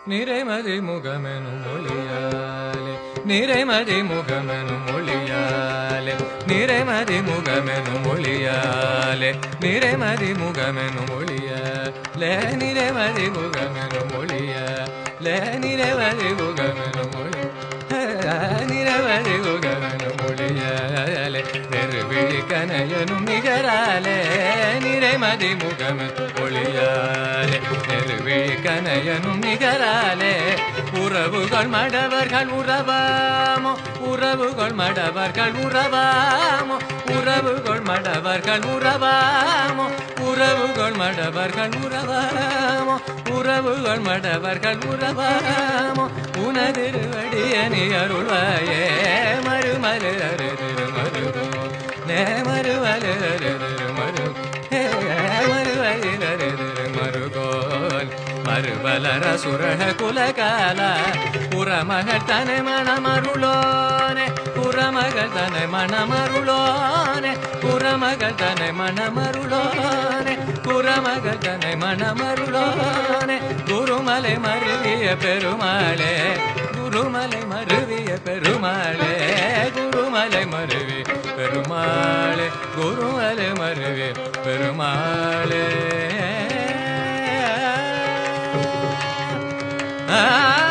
நிறைமதி முகமெனும் மொழியாலே நிறைமதி முகமெனும் மொழியாலே நிறைமதி முகமெனும் மொழியாலே நிறைமதி முகமெனும் மொழியாலே நிறைமதி முகமெனும் மொழியாலே நிறைமதி முகமெனும் மொழி நிரவதி முகமெனும் மொழியாலே நெருவிழி கனையனும் நிகராலே நிறைமதி முகமெனும் மொழியாலே நெருவிழி கனையனும் நிகராலே உறவுகள் மடவர்கள் உறவாமோ உறவுகள் மடவர்கள் உறவாமோ உறவுகள் மடவர்கள் உறவாமோ உறவுகள் மடவர்கள் உறவாமோ உறவுகள் மடவர்கள் உறவாமோ உனதிருவடிய நீ அருள்வாயே மறுமலு அரு திருமருகோ நே மறுமலு அரு திருமரு மறுவலி அரு திருமருகோல் மறுபலர சுரக குலகால புறமகள் தனை மணமருளோனே புறமகள் தனை மணமருளோனே புறமகள் தனை மணமருளோனே புறமகள் தனை மணமருளோனே குருமலை மருவிய பெருமாளே குருமலை மருவிய பெருமாளே குருமலை மருவி பெருமாளே குருமலை மருவி பெருமாளே ஆ